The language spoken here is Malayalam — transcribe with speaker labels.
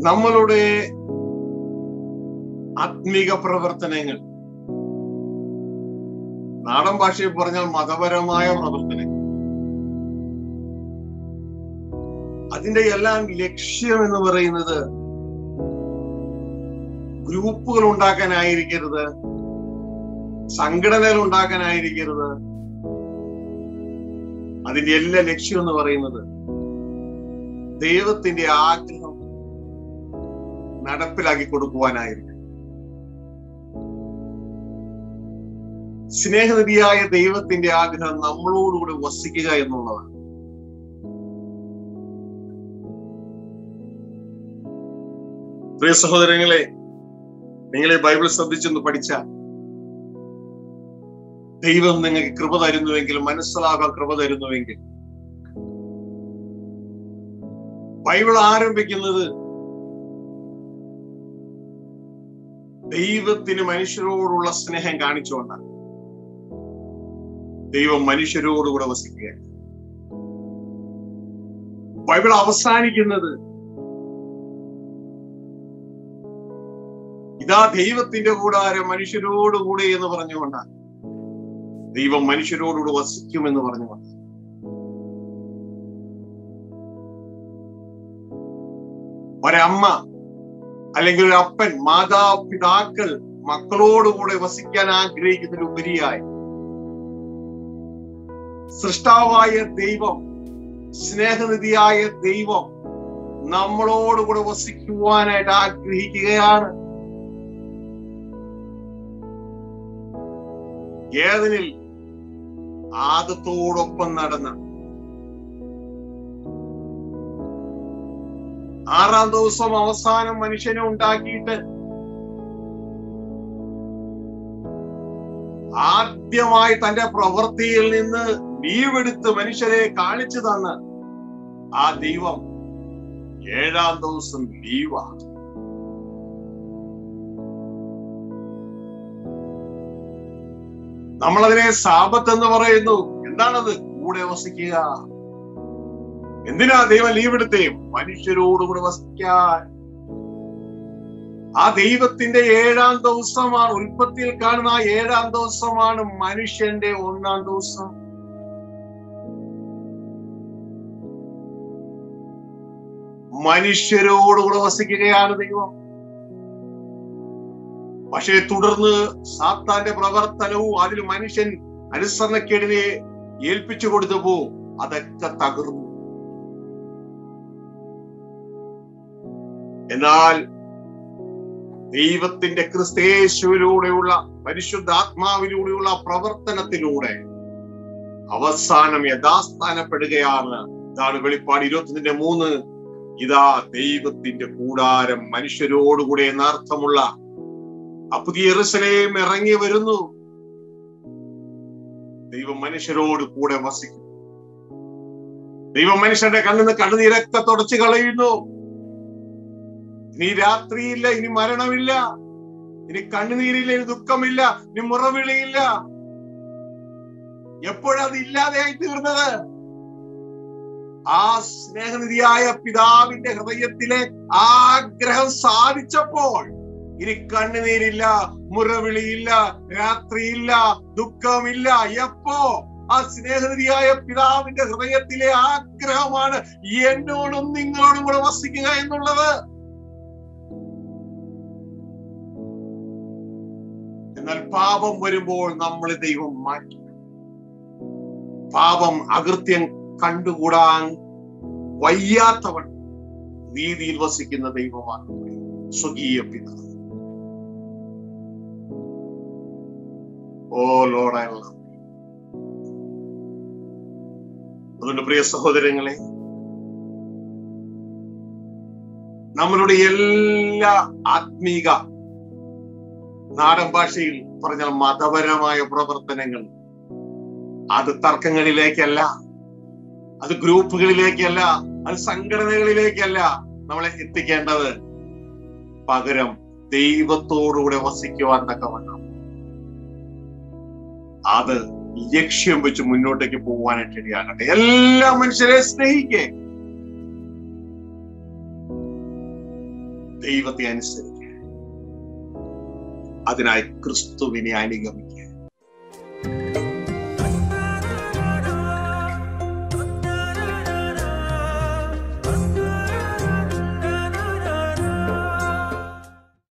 Speaker 1: നമ്മളുടെ ആത്മീക പ്രവർത്തനങ്ങൾ നാടൻ ഭാഷയിൽ പറഞ്ഞാൽ മതപരമായ പ്രവർത്തനങ്ങൾ അതിന്റെ എല്ലാം ലക്ഷ്യം എന്ന് പറയുന്നത് ഗ്രൂപ്പുകൾ ഉണ്ടാക്കാനായിരിക്കരുത് സംഘടനകൾ ഉണ്ടാക്കാനായിരിക്കരുത് അതിന്റെ എല്ലാ ലക്ഷ്യം എന്ന് പറയുന്നത് ദൈവത്തിന്റെ ആഗ്രഹം നടപ്പിലാക്കി കൊടുക്കുവാനായിരിക്കും സ്നേഹനിധിയായ ദൈവത്തിന്റെ ആഗ്രഹം നമ്മളോടുകൂടി വസിക്കുക എന്നുള്ളതാണ് പ്രിയ സഹോദരങ്ങളെ നിങ്ങളെ ബൈബിൾ ശ്രദ്ധിച്ചൊന്ന് പഠിച്ച ദൈവം നിങ്ങൾക്ക് കൃപ തരുന്നുവെങ്കിൽ മനസ്സിലാകാൻ കൃപ തരുന്നുവെങ്കിൽ ബൈബിൾ ആരംഭിക്കുന്നത് ദൈവത്തിന് മനുഷ്യരോടുള്ള സ്നേഹം കാണിച്ചുകൊണ്ടാണ് ദൈവം മനുഷ്യരോടുകൂടെ വസിക്കുകയാണ് ബൈബിൾ അവസാനിക്കുന്നത് ഇതാ ദൈവത്തിന്റെ കൂടാരം മനുഷ്യരോടുകൂടെ എന്ന് പറഞ്ഞുകൊണ്ടാണ് ദൈവം മനുഷ്യരോടുകൂടെ വസിക്കുമെന്ന് പറഞ്ഞുകൊണ്ട് ഒരമ്മ അല്ലെങ്കിൽ ഒരു അപ്പൻ മാതാപിതാക്കൾ മക്കളോടുകൂടെ വസിക്കാൻ ആഗ്രഹിക്കുന്നതിലുപരിയായി സൃഷ്ടാവായ ദൈവം സ്നേഹനിധിയായ ദൈവം നമ്മളോടുകൂടെ വസിക്കുവാനായിട്ട് ആഗ്രഹിക്കുകയാണ് ഏതിനിൽ ആദത്തോടൊപ്പം നടന്ന ആറാം ദിവസം അവസാനം മനുഷ്യനെ ഉണ്ടാക്കിയിട്ട് ആദ്യമായി തന്റെ പ്രവൃത്തിയിൽ നിന്ന് ലീവെടുത്ത് മനുഷ്യരെ കാണിച്ചു തന്ന് ആ ദൈവം ഏഴാം ദിവസം ലീവാണ് നമ്മളതിനെ സാപത്ത് എന്ന് പറയുന്നു എന്താണത് കൂടെ വസിക്കുക എന്തിനാ ദൈവം ലീവ് എടുത്തേ മനുഷ്യരോടുകൂടെ വസിക്കാൻ ആ ദൈവത്തിന്റെ ഏഴാം ദിവസമാണ് ഉൽപ്പത്തിയിൽ കാണുന്ന ആ ഏഴാം ദിവസമാണ് മനുഷ്യന്റെ ഒന്നാം ദിവസം മനുഷ്യരോടുകൂടെ വസിക്കുകയാണ് ദൈവം പക്ഷേ തുടർന്ന് സാത്താന്റെ പ്രവർത്തനവും അതിൽ മനുഷ്യൻ അനുസരണക്കേടിനെ ഏൽപ്പിച്ചു കൊടുത്തപ്പോ അതൊക്കെ തകർന്നു എന്നാൽ ദൈവത്തിന്റെ ക്രിസ്തേശുവിലൂടെയുള്ള പരിശുദ്ധാത്മാവിലൂടെയുള്ള പ്രവർത്തനത്തിലൂടെ അവസാനം യഥാസ്ഥാനപ്പെടുകയാണ് ഇതാണ് വെളിപ്പാട് ഇരുപത്തിന്റെ മൂന്ന് ഇതാ ദൈവത്തിന്റെ കൂടാരം മനുഷ്യരോടുകൂടെ എന്നർത്ഥമുള്ള ആ പുതിയ എറുസലേം ഇറങ്ങി വരുന്നു ദൈവം മനുഷ്യരോട് കൂടെ വസിക്കും ദൈവം മനുഷ്യന്റെ കണ്ണിന്ന് കണ്ണുനീരൊക്കെ തുടച്ചു കളയുന്നു ഇനി രാത്രിയില്ല ഇനി മരണമില്ല ഇനി കണ്ണുനീരില്ല ഇനി ദുഃഖമില്ല ഇനി മുറവിളിയില്ല എപ്പോഴത് ഇല്ലാതെയായി തീർന്നത് ആ സ്നേഹനിധിയായ പിതാവിന്റെ ഹൃദയത്തിലെ ആഗ്രഹം സാധിച്ചപ്പോൾ ഇനി കണ്ണുനീരില്ല മുറവിളിയില്ല രാത്രിയില്ല ദുഃഖമില്ല എപ്പോ ആ സ്നേഹനിധിയായ പിതാവിന്റെ ഹൃദയത്തിലെ ആഗ്രഹമാണ് എന്നോടും നിങ്ങളോടും കൂടെ വസിക്കുക എന്നുള്ളത് എന്നാൽ പാപം വരുമ്പോൾ നമ്മൾ ദൈവം മാറ്റി പാപം അകൃത്യം കണ്ടുകൂടാൻ വയ്യാത്തവൻ നീതിയിൽ വസിക്കുന്ന ദൈവമാണ് സ്വകീയ പിതാവ് ഓ ലോഡ് അതുകൊണ്ട് പ്രിയ സഹോദരങ്ങളെ നമ്മളുടെ എല്ലാ ആത്മീക നാടൻ ഭാഷയിൽ പറഞ്ഞാൽ മതപരമായ പ്രവർത്തനങ്ങൾ അത് തർക്കങ്ങളിലേക്കല്ല അത് ഗ്രൂപ്പുകളിലേക്കല്ല അത് സംഘടനകളിലേക്കല്ല നമ്മളെ എത്തിക്കേണ്ടത് പകരം ദൈവത്തോടുകൂടെ വസിക്കുവാൻ തക്കവണ്ണം അത് ലക്ഷ്യം വെച്ച് മുന്നോട്ടേക്ക് പോകാനായിട്ട് ഇടയാകട്ടെ എല്ലാ മനുഷ്യരെ സ്നേഹിക്കേ ദൈവത്തെ അനുസരിക്കുക അതിനായി ക്രിസ്തുവിനെ അനുഗമിക്കുക